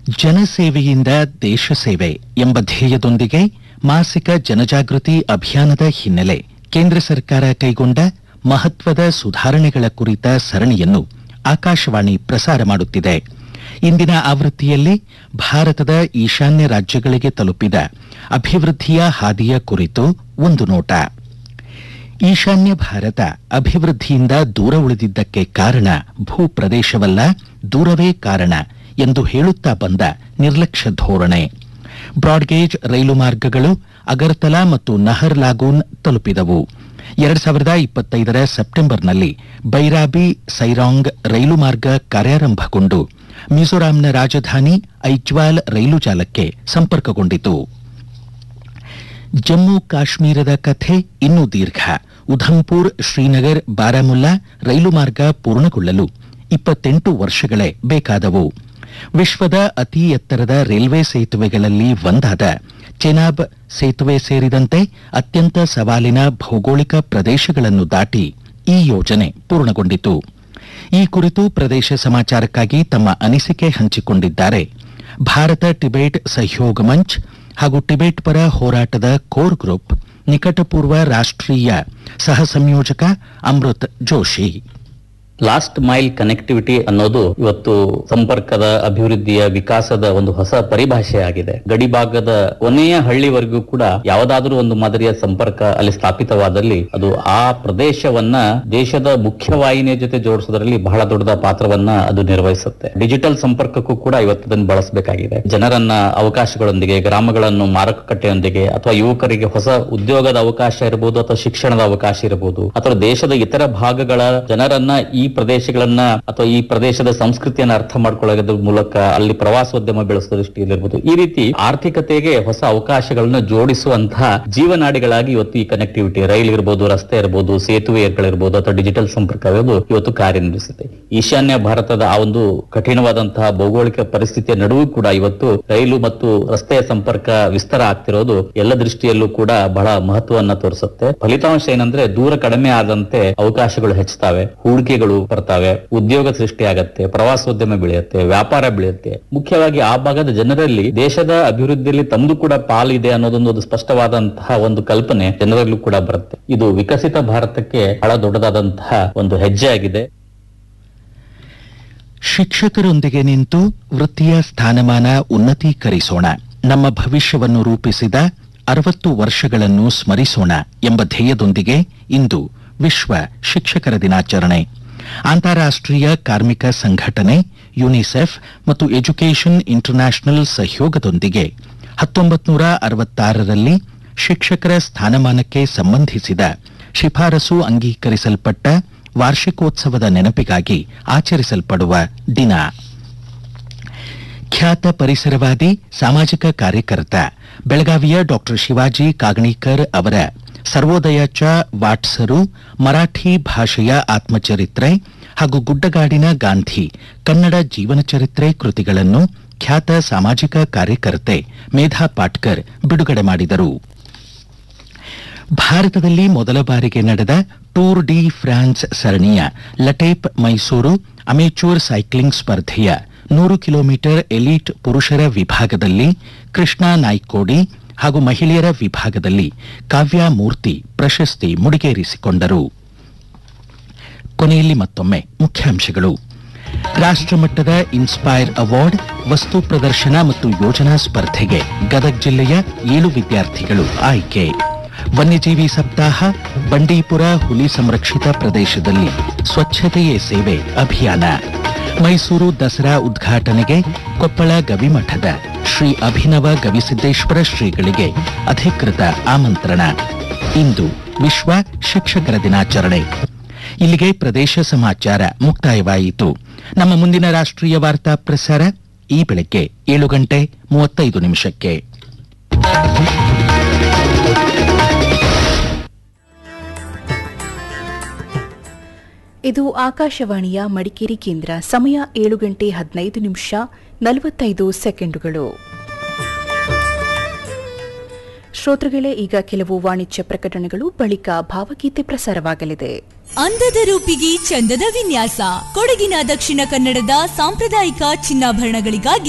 ಜನಸೇವೆಯಿಂದ ದೇಶ ಸೇವೆ ಎಂಬ ಧ್ಯೇಯದೊಂದಿಗೆ ಮಾಸಿಕ ಜನಜಾಗೃತಿ ಅಭಿಯಾನದ ಹಿನ್ನೆಲೆ ಕೇಂದ್ರ ಸರ್ಕಾರ ಕೈಗೊಂಡ ಮಹತ್ವದ ಸುಧಾರಣೆಗಳ ಕುರಿತ ಸರಣಿಯನ್ನು ಆಕಾಶವಾಣಿ ಪ್ರಸಾರ ಮಾಡುತ್ತಿದೆ ಇಂದಿನ ಆವೃತ್ತಿಯಲ್ಲಿ ಭಾರತದ ಈಶಾನ್ಯ ರಾಜ್ಯಗಳಿಗೆ ತಲುಪಿದ ಅಭಿವೃದ್ಧಿಯ ಹಾದಿಯ ಕುರಿತು ಒಂದು ನೋಟ ಈಶಾನ್ಯ ಭಾರತ ಅಭಿವೃದ್ಧಿಯಿಂದ ದೂರ ಉಳಿದಿದ್ದಕ್ಕೆ ಕಾರಣ ಭೂಪ್ರದೇಶವಲ್ಲ ದೂರವೇ ಕಾರಣ ಎಂದು ಹೇಳುತ್ತಾ ಬಂದ ನಿರ್ಲಕ್ಷ್ಯ ಧೋರಣೆ ಬ್ರಾಡ್ಗೇಜ್ ರೈಲು ಮಾರ್ಗಗಳು ಅಗರ್ತಲಾ ಮತ್ತು ನಹರ್ ಲಾಗೂನ್ ತಲುಪಿದವು ಎರಡ್ ಸಾವಿರದ ಇಪ್ಪತ್ತೈದರ ಸೆಪ್ಟೆಂಬರ್ನಲ್ಲಿ ಬೈರಾಬಿ ಸೈರಾಂಗ್ ರೈಲು ಮಾರ್ಗ ಕಾರ್ಯಾರಂಭಗೊಂಡು ಮಿಜೋರಾಂನ ರಾಜಧಾನಿ ಐಜ್ವಾಲ್ ರೈಲು ಜಾಲಕ್ಕೆ ಸಂಪರ್ಕಗೊಂಡಿತು ಜಮ್ಮು ಕಾಶ್ಮೀರದ ಕಥೆ ಇನ್ನೂ ದೀರ್ಘ ಉಧಂಪುರ್ ಶ್ರೀನಗರ್ ಬಾರಾಮುಲ್ಲಾ ರೈಲು ಮಾರ್ಗ ಪೂರ್ಣಗೊಳ್ಳಲು ಇಪ್ಪತ್ತೆಂಟು ವರ್ಷಗಳೇ ಬೇಕಾದವು ವಿಶ್ವದ ಅತಿ ಎತ್ತರದ ರೈಲ್ವೆ ಸೇತುವೆಗಳಲ್ಲಿ ಒಂದಾದ ಚೆನಾಬ್ ಸೇತುವೆ ಸೇರಿದಂತೆ ಅತ್ಯಂತ ಸವಾಲಿನ ಭೌಗೋಳಿಕ ಪ್ರದೇಶಗಳನ್ನು ದಾಟಿ ಈ ಯೋಜನೆ ಪೂರ್ಣಗೊಂಡಿತು ಈ ಕುರಿತು ಪ್ರದೇಶ ಸಮಾಚಾರಕ್ಕಾಗಿ ತಮ್ಮ ಅನಿಸಿಕೆ ಹಂಚಿಕೊಂಡಿದ್ದಾರೆ ಭಾರತ ಟಿಬೇಟ್ ಸಹಯೋಗ ಮಂಚ್ ಹಾಗೂ ಟಿಬೇಟ್ ಪರ ಹೋರಾಟದ ಕೋರ್ ಗ್ರೂಪ್ ನಿಕಟಪೂರ್ವ ರಾಷ್ಟ್ರೀಯ ಸಹ ಸಂಯೋಜಕ Amrit Joshi last mile connectivity ಅನ್ನೋದು ಇವತ್ತು ಸಂಪರ್ಕದ ಅಭಿವೃದ್ಧಿಯ ವಿಕಾಸದ ಒಂದು ಹೊಸ ಪರಿಭಾಷೆ ಆಗಿದೆ ಗಡಿ ಭಾಗದ ಕೊನೆಯ ಹಳ್ಳಿವರೆಗೂ ಕೂಡ ಯಾವುದಾದ್ರೂ ಒಂದು ಮಾದರಿಯ ಸಂಪರ್ಕ ಅಲ್ಲಿ ಸ್ಥಾಪಿತವಾದಲ್ಲಿ ಅದು ಆ ಪ್ರದೇಶವನ್ನ ದೇಶದ ಮುಖ್ಯವಾಹಿನಿಯ ಜೊತೆ ಜೋಡಿಸೋದ್ರಲ್ಲಿ ಬಹಳ ದೊಡ್ಡದ ಪಾತ್ರವನ್ನ ಅದು ನಿರ್ವಹಿಸುತ್ತೆ ಡಿಜಿಟಲ್ ಸಂಪರ್ಕಕ್ಕೂ ಕೂಡ ಇವತ್ತು ಅದನ್ನು ಬಳಸಬೇಕಾಗಿದೆ ಜನರನ್ನ ಅವಕಾಶಗಳೊಂದಿಗೆ ಗ್ರಾಮಗಳನ್ನು ಮಾರುಕಟ್ಟೆಯೊಂದಿಗೆ ಅಥವಾ ಯುವಕರಿಗೆ ಹೊಸ ಉದ್ಯೋಗದ ಅವಕಾಶ ಇರಬಹುದು ಅಥವಾ ಶಿಕ್ಷಣದ ಅವಕಾಶ ಇರಬಹುದು ಅಥವಾ ದೇಶದ ಇತರ ಭಾಗಗಳ ಜನರನ್ನ ಈ ಪ್ರದೇಶಗಳನ್ನ ಅಥವಾ ಈ ಪ್ರದೇಶದ ಸಂಸ್ಕೃತಿಯನ್ನ ಅರ್ಥ ಮಾಡ್ಕೊಳ್ಳೋದ್ರ ಮೂಲಕ ಅಲ್ಲಿ ಪ್ರವಾಸೋದ್ಯಮ ಬೆಳೆಸೋ ದೃಷ್ಟಿಯಲ್ಲಿರ್ಬೋದು ಈ ರೀತಿ ಆರ್ಥಿಕತೆಗೆ ಹೊಸ ಅವಕಾಶಗಳನ್ನ ಜೋಡಿಸುವಂತಹ ಜೀವನಾಡಿಗಳಾಗಿ ಇವತ್ತು ಈ ಕನೆಕ್ಟಿವಿಟಿ ರೈಲ್ ಇರ್ಬೋದು ರಸ್ತೆ ಇರ್ಬೋದು ಸೇತುವೆಗಳಿರ್ಬೋದು ಅಥವಾ ಡಿಜಿಟಲ್ ಸಂಪರ್ಕ ಇರ್ಬೋದು ಇವತ್ತು ಕಾರ್ಯನಿರ್ವಹಿಸುತ್ತೆ ಈಶಾನ್ಯ ಭಾರತದ ಆ ಒಂದು ಕಠಿಣವಾದಂತಹ ಭೌಗೋಳಿಕ ಪರಿಸ್ಥಿತಿಯ ನಡುವೆ ಕೂಡ ಇವತ್ತು ರೈಲು ಮತ್ತು ರಸ್ತೆಯ ಸಂಪರ್ಕ ವಿಸ್ತಾರ ಆಗ್ತಿರೋದು ಎಲ್ಲ ದೃಷ್ಟಿಯಲ್ಲೂ ಕೂಡ ಬಹಳ ಮಹತ್ವವನ್ನ ತೋರಿಸುತ್ತೆ ಫಲಿತಾಂಶ ಏನಂದ್ರೆ ದೂರ ಕಡಿಮೆ ಆದಂತೆ ಅವಕಾಶಗಳು ಹೆಚ್ಚುತ್ತವೆ ಹೂಡಿಕೆಗಳು ಬರ್ತಾವೆ ಉದ್ಯೋಗ ಸೃಷ್ಟಿ ಆಗತ್ತೆ ಪ್ರವಾಸೋದ್ಯಮ ಬೆಳೆಯುತ್ತೆ ವ್ಯಾಪಾರ ಬೆಳೆಯುತ್ತೆ ಮುಖ್ಯವಾಗಿ ಆ ಭಾಗದ ಜನರಲ್ಲಿ ದೇಶದ ಅಭಿವೃದ್ಧಿಯಲ್ಲಿ ತಮ್ಮದು ಕೂಡ ಪಾಲಿದೆ ಅನ್ನೋದೊಂದು ಒಂದು ಸ್ಪಷ್ಟವಾದಂತಹ ಒಂದು ಕಲ್ಪನೆ ಜನರಲ್ಲೂ ಕೂಡ ಬರುತ್ತೆ ಇದು ವಿಕಸಿತ ಭಾರತಕ್ಕೆ ಬಹಳ ದೊಡ್ಡದಾದಂತಹ ಒಂದು ಹೆಜ್ಜೆ ಆಗಿದೆ ಶಿಕ್ಷಕರೊಂದಿಗೆ ನಿಂತು ವೃತ್ತಿಯ ಸ್ಥಾನಮಾನ ಉನ್ನತೀಕರಿಸೋಣ ನಮ್ಮ ಭವಿಷ್ಯವನ್ನು ರೂಪಿಸಿದ ಅರವತ್ತು ವರ್ಷಗಳನ್ನು ಸ್ಮರಿಸೋಣ ಎಂಬ ಧ್ಯೇಯದೊಂದಿಗೆ ಇಂದು ವಿಶ್ವ ಶಿಕ್ಷಕರ ದಿನಾಚರಣೆ ಅಂತಾರಾಷ್ಟ್ರೀಯ ಕಾರ್ಮಿಕ ಸಂಘಟನೆ ಯುನಿಸೆಫ್ ಮತ್ತು ಎಜುಕೇಷನ್ ಇಂಟರ್ನ್ಯಾಷನಲ್ ಸಹಯೋಗದೊಂದಿಗೆ ಹತ್ತೊಂಬತ್ತು ನೂರ ಅರವತ್ತಾರರಲ್ಲಿ ಶಿಕ್ಷಕರ ಸ್ಥಾನಮಾನಕ್ಕೆ ಸಂಬಂಧಿಸಿದ ಶಿಫಾರಸು ಅಂಗೀಕರಿಸಲ್ಪಟ್ಟ ವಾರ್ಷಿಕೋತ್ಸವದ ನೆನಪಿಗಾಗಿ ಆಚರಿಸಲ್ಪಡುವ ದಿನ ಖ್ಯಾತ ಪರಿಸರವಾದಿ ಸಾಮಾಜಿಕ ಕಾರ್ಯಕರ್ತ ಬೆಳಗಾವಿಯ ಡಾಕ್ಟರ್ ಶಿವಾಜಿ ಕಾಗಣೀಕರ್ ಅವರ ಸರ್ವೋದಯ ಚ ವಾಟ್ಸರು ಮರಾಠಿ ಭಾಷೆಯ ಆತ್ಮಚರಿತ್ರೆ ಹಾಗೂ ಗುಡ್ಡಗಾಡಿನ ಗಾಂಧಿ ಕನ್ನಡ ಜೀವನ ಚರಿತ್ರೆ ಕೃತಿಗಳನ್ನು ಖ್ಯಾತ ಸಾಮಾಜಿಕ ಕಾರ್ಯಕರ್ತೆ ಮೇಧಾ ಪಾಟ್ಕರ್ ಬಿಡುಗಡೆ ಮಾಡಿದರು ಭಾರತದಲ್ಲಿ ಮೊದಲ ಬಾರಿಗೆ ನಡೆದ ಟೂರ್ ಡಿ ಫ್ರಾನ್ಸ್ ಸರಣಿಯ ಲಟೇಪ್ ಮೈಸೂರು ಅಮೇಚೂರ್ ಸೈಕ್ಲಿಂಗ್ ಸ್ಪರ್ಧೆಯ ನೂರು ಕಿಲೋಮೀಟರ್ ಎಲೀಟ್ ಪುರುಷರ ವಿಭಾಗದಲ್ಲಿ ಕೃಷ್ಣಾ ನಾಯ್ಕೋಡಿ ಹಾಗೂ ಮಹಿಳೆಯರ ವಿಭಾಗದಲ್ಲಿ ಕಾವ್ಯ ಮೂರ್ತಿ ಪ್ರಶಸ್ತಿ ಮುಡಿಗೇರಿಸಿಕೊಂಡರು ಕೊನೆಯಲ್ಲಿ ಮತ್ತೊಮ್ಮೆ ಮುಖ್ಯಾಂಶಗಳು ರಾಷ್ಟ್ರಮಟ್ಟದ ಇನ್ಸ್ಪೈರ್ ಅವಾರ್ಡ್ ವಸ್ತು ಪ್ರದರ್ಶನ ಮತ್ತು ಯೋಜನಾ ಸ್ಪರ್ಧೆಗೆ ಗದಗ ಜಿಲ್ಲೆಯ ಏಳು ವಿದ್ಯಾರ್ಥಿಗಳು ಆಯ್ಕೆ ವನ್ಯಜೀವಿ ಸಪ್ತಾಹ ಬಂಡೀಪುರ ಹುಲಿ ಸಂರಕ್ಷಿತ ಪ್ರದೇಶದಲ್ಲಿ ಸ್ವಚ್ಛತೆಯೇ ಸೇವೆ ಅಭಿಯಾನ ಮೈಸೂರು ದಸರಾ ಉದ್ಘಾಟನೆಗೆ ಕೊಪ್ಪಳ ಗವಿಮಠದ ಶ್ರೀ ಅಭಿನವ ಗವಿಸಿದ್ದೇಶ್ವರ ಶ್ರೀಗಳಿಗೆ ಅಧಿಕೃತ ಆಮಂತ್ರಣ ಇಂದು ವಿಶ್ವ ಶಿಕ್ಷಕರ ದಿನಾಚರಣೆ ಇಲ್ಲಿಗೆ ಪ್ರದೇಶ ಸಮಾಚಾರ ಮುಕ್ತಾಯವಾಯಿತು ನಮ್ಮ ಮುಂದಿನ ರಾಷ್ಟ್ರೀಯ ವಾರ್ತಾ ಪ್ರಸಾರ ಈ ಬೆಳಗ್ಗೆ ಏಳು ಗಂಟೆ ಮೂವತ್ತೈದು ನಿಮಿಷಕ್ಕೆ ಇದು ಆಕಾಶವಾಣಿಯ ಮಡಿಕೇರಿ ಕೇಂದ್ರ ಸಮಯ ಏಳು ಗಂಟೆ ಹದಿನೈದು ನಿಮಿಷ ನಲವತ್ತೈದು ಸೆಕೆಂಡುಗಳು ಶ್ರೋತೃಗಳೇ ಈಗ ಕೆಲವು ವಾಣಿಜ್ಯ ಪ್ರಕಟಣೆಗಳು ಬಳಿಕ ಭಾವಗೀತೆ ಪ್ರಸಾರವಾಗಲಿದೆ ಅಂದದ ರೂಪಿಗೆ ಚಂದದ ವಿನ್ಯಾಸ ಕೊಡಗಿನ ದಕ್ಷಿಣ ಕನ್ನಡದ ಸಾಂಪ್ರದಾಯಿಕ ಚಿನ್ನಾಭರಣಗಳಿಗಾಗಿ